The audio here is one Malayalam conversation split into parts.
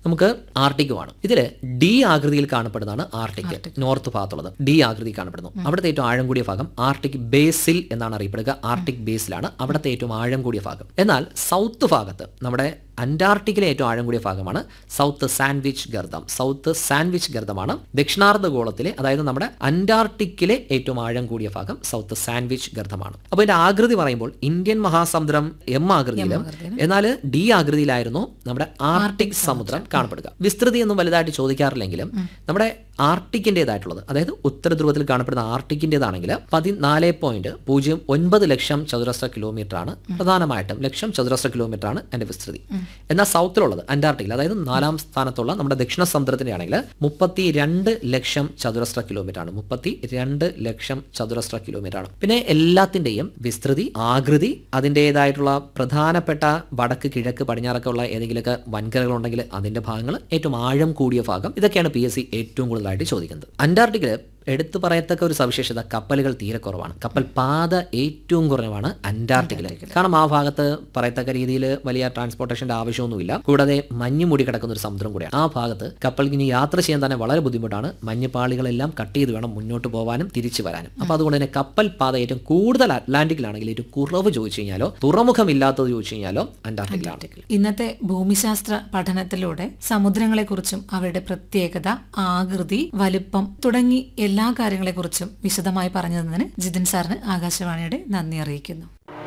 നമുക്ക് ആർട്ടിക്കുമാണ് ഇതിൽ ഡി ആകൃതിയിൽ കാണപ്പെടുന്നതാണ് ആർട്ടിക് നോർത്ത് ഭാഗത്തുള്ളത് ഡി ആകൃതി കാണപ്പെടുന്നു അവിടുത്തെ ഏറ്റവും ആഴം കൂടിയ ഭാഗം ആർട്ടിക് ബേസിൽ എന്നാണ് അറിയപ്പെടുക ആർട്ടിക് ബേസിലാണ് അവിടുത്തെ ഏറ്റവും ആഴം കൂടിയ ഭാഗം എന്നാൽ സൗത്ത് ഭാഗത്ത് നമ്മുടെ അന്റാർട്ടിക്കിലെ ഏറ്റവും ആഴം കൂടിയ ഭാഗമാണ് സൗത്ത് സാൻഡ്വിച്ച് ഗർദം സൗത്ത് സാൻഡ്വിച്ച് ഗർദമാണ് ദക്ഷിണാർദ്ധ ഗോളത്തിലെ അതായത് നമ്മുടെ അന്റാർട്ടിക്കിലെ ഏറ്റവും ആഴം കൂടിയ ഭാഗം സൗത്ത് സാൻഡ്വിച്ച് ഗർദമാണ് അപ്പോൾ ഇതിന്റെ ആകൃതി പറയുമ്പോൾ ഇന്ത്യൻ മഹാസമുദ്രം എം ആകൃതിയിലും എന്നാൽ ഡി ആകൃതിയിലായിരുന്നു നമ്മുടെ ആർട്ടിക് സമുദ്രം കാണപ്പെടുക വിസ്തൃതി ഒന്നും വലുതായിട്ട് ചോദിക്കാറില്ലെങ്കിലും നമ്മുടെ ആർട്ടിക്കിൻ്റെതായിട്ടുള്ളത് അതായത് ഉത്തര ധ്രുവത്തിൽ കാണപ്പെടുന്ന ആർട്ടിക്കിൻ്റെതാണെങ്കിൽ പതിനാല് പോയിന്റ് പൂജ്യം ഒൻപത് ലക്ഷം ചതുരശ്ര കിലോമീറ്റർ ആണ് പ്രധാനമായിട്ടും ലക്ഷം ചതുരശ്ര കിലോമീറ്റർ ആണ് എൻ്റെ വിസ്തൃതി എന്നാൽ സൗത്തിലുള്ളത് അന്റാർട്ടിക്കിൽ അതായത് നാലാം സ്ഥാനത്തുള്ള നമ്മുടെ ദക്ഷിണ സമുദ്രത്തിന്റെ ആണെങ്കിൽ മുപ്പത്തി രണ്ട് ലക്ഷം ചതുരശ്ര കിലോമീറ്റർ ആണ് മുപ്പത്തി രണ്ട് ലക്ഷം ചതുരശ്ര കിലോമീറ്റർ ആണ് പിന്നെ എല്ലാത്തിന്റെയും വിസ്തൃതി ആകൃതി അതിൻ്റെതായിട്ടുള്ള പ്രധാനപ്പെട്ട വടക്ക് കിഴക്ക് പടിഞ്ഞാറൊക്കെ ഉള്ള ഏതെങ്കിലുമൊക്കെ വൻകരകൾ ഉണ്ടെങ്കിൽ അതിന്റെ ഭാഗങ്ങൾ ഏറ്റവും ആഴം കൂടിയ ഭാഗം ഇതൊക്കെയാണ് പി എസ് സി ഏറ്റവും കൂടുതലായിട്ട് ചോദിക്കുന്നത് അന്റാർട്ടിക്കിൽ എടുത്തു പറയത്തക്ക ഒരു സവിശേഷത കപ്പലുകൾ തീരെ കുറവാണ് കപ്പൽ പാത ഏറ്റവും കുറവാണ് അന്റാർട്ടിക്കിൽ കാരണം ആ ഭാഗത്ത് പറയത്തക്ക രീതിയിൽ വലിയ ട്രാൻസ്പോർട്ടേഷന്റെ ആവശ്യമൊന്നുമില്ല കൂടാതെ മഞ്ഞ് മൂടി കിടക്കുന്ന ഒരു സമുദ്രം കൂടിയാണ് ആ ഭാഗത്ത് കപ്പലിന് ഇനി യാത്ര ചെയ്യാൻ തന്നെ വളരെ ബുദ്ധിമുട്ടാണ് മഞ്ഞുപാളികളെല്ലാം കട്ട് ചെയ്ത് വേണം മുന്നോട്ട് പോകാനും തിരിച്ചു വരാനും അപ്പൊ അതുകൊണ്ട് തന്നെ കപ്പൽ പാത ഏറ്റവും കൂടുതൽ അറ്റ്ലാന്റിക്കിലാണെങ്കിൽ ഏറ്റവും കുറവ് ചോദിച്ചു കഴിഞ്ഞാലോ തുറമുഖമില്ലാത്തത് ചോദിച്ചു കഴിഞ്ഞാലോ അന്റാർട്ടിക്കിലാണ് ഇന്നത്തെ ഭൂമിശാസ്ത്ര പഠനത്തിലൂടെ സമുദ്രങ്ങളെക്കുറിച്ചും അവയുടെ പ്രത്യേകത ആകൃതി വലുപ്പം തുടങ്ങി എല്ലാ കാര്യങ്ങളെക്കുറിച്ചും വിശദമായി പറഞ്ഞു തന്നതിന് ജിതിൻ സാറിന് ആകാശവാണിയുടെ നന്ദി അറിയിക്കുന്നു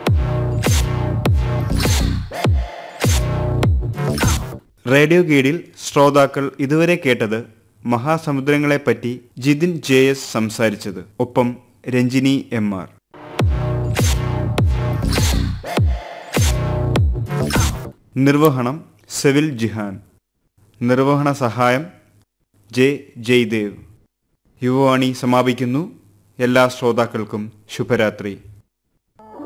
റേഡിയോ ഗൈഡിൽ ശ്രോതാക്കൾ ഇതുവരെ കേട്ടത് മഹാസമുദ്രങ്ങളെപ്പറ്റി ജിതിൻ ജെ എസ് സംസാരിച്ചത് ഒപ്പം രഞ്ജിനി എം ആർ നിർവഹണം സെവിൽ ജിഹാൻ നിർവഹണ സഹായം ജെ ജയ്ദേവ് യുവവാണി സമാപിക്കുന്നു എല്ലാ ശ്രോതാക്കൾക്കും ശുഭരാത്രി